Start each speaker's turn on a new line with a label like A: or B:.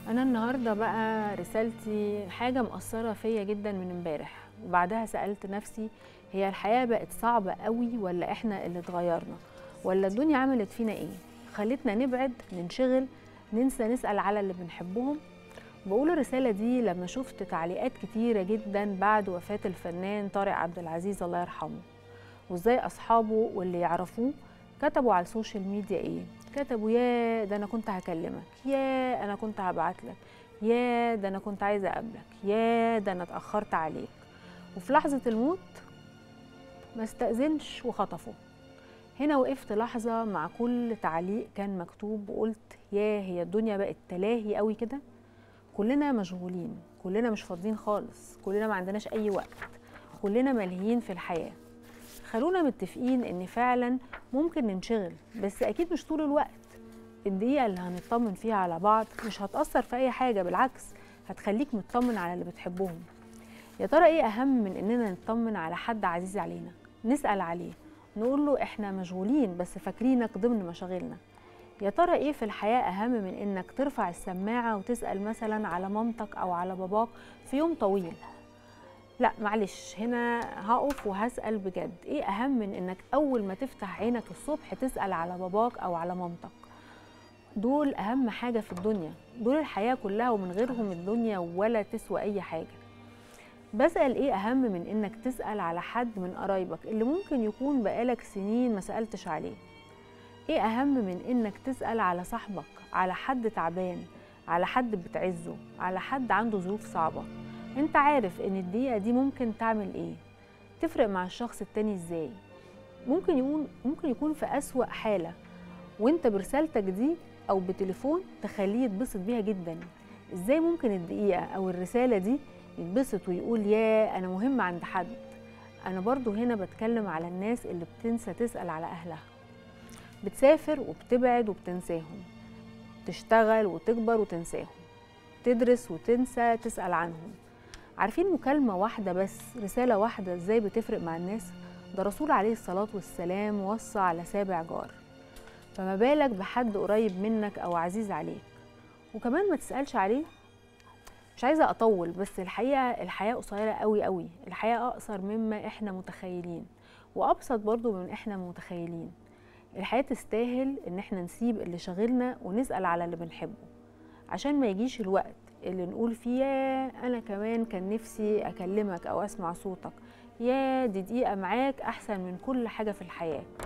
A: انا النهارده بقى رسالتي حاجه مأثره فيا جدا من امبارح وبعدها سألت نفسي هي الحياه بقت صعبه قوي ولا احنا اللي اتغيرنا ولا الدنيا عملت فينا ايه خلتنا نبعد ننشغل ننسى نسأل على اللي بنحبهم بقول الرسالة دي لما شفت تعليقات كتيرة جدا بعد وفاة الفنان طارق عبد العزيز الله يرحمه وازاي أصحابه واللي يعرفوه كتبوا على السوشيال ميديا ايه كتبوا يا ده انا كنت هكلمك يا انا كنت هبعت لك يا ده انا كنت عايزه اقابلك يا ده انا اتاخرت عليك وفي لحظه الموت ما استاذنش وخطفه هنا وقفت لحظه مع كل تعليق كان مكتوب وقلت يا هي الدنيا بقت تلاهي قوي كده كلنا مشغولين كلنا مش فاضيين خالص كلنا ما عندناش اي وقت كلنا ملهيين في الحياه خلونا متفقين ان فعلا ممكن ننشغل بس اكيد مش طول الوقت الدقيقه اللي هنطمن فيها على بعض مش هتاثر في اي حاجه بالعكس هتخليك مطمن على اللي بتحبهم يا ترى ايه اهم من اننا نطمن على حد عزيز علينا نسال عليه نقول له احنا مشغولين بس فاكرينك ضمن مشاغلنا يا ترى ايه في الحياه اهم من انك ترفع السماعه وتسال مثلا على مامتك او على باباك في يوم طويل لا معلش هنا هقف وهسأل بجد ايه اهم من انك اول ما تفتح عينك الصبح تسأل على باباك او على مامتك دول اهم حاجة في الدنيا دول الحياة كلها ومن غيرهم الدنيا ولا تسوى اي حاجة بسأل ايه اهم من انك تسأل على حد من قرايبك اللي ممكن يكون بقالك سنين ما سألتش عليه ايه اهم من انك تسأل على صاحبك على حد تعبان على حد بتعزه على حد عنده ظروف صعبه انت عارف ان الدقيقة دي ممكن تعمل ايه تفرق مع الشخص التاني ازاي ممكن يكون ممكن يكون في أسوأ حالة وانت برسالتك دي او بتليفون تخليه يتبسط بيها جدا ازاي ممكن الدقيقة او الرسالة دي يتبسط ويقول يا انا مهم عند حد انا برضو هنا بتكلم على الناس اللي بتنسى تسأل على اهلها بتسافر وبتبعد وبتنساهم تشتغل وتكبر وتنساهم تدرس وتنسى تسأل عنهم عارفين مكالمة واحدة بس رسالة واحدة ازاي بتفرق مع الناس ده رسول عليه الصلاة والسلام وصى على سابع جار فما بالك بحد قريب منك أو عزيز عليك وكمان ما تسألش عليه مش عايزة أطول بس الحقيقة الحياة قصيرة قوي قوي الحياة أقصر مما إحنا متخيلين وأبسط برضو من إحنا متخيلين الحياة تستاهل إن إحنا نسيب اللي شاغلنا ونسأل على اللي بنحبه عشان ما يجيش الوقت اللي نقول فيه يا انا كمان كان نفسي اكلمك او اسمع صوتك يا دي دقيقه معاك احسن من كل حاجه في الحياه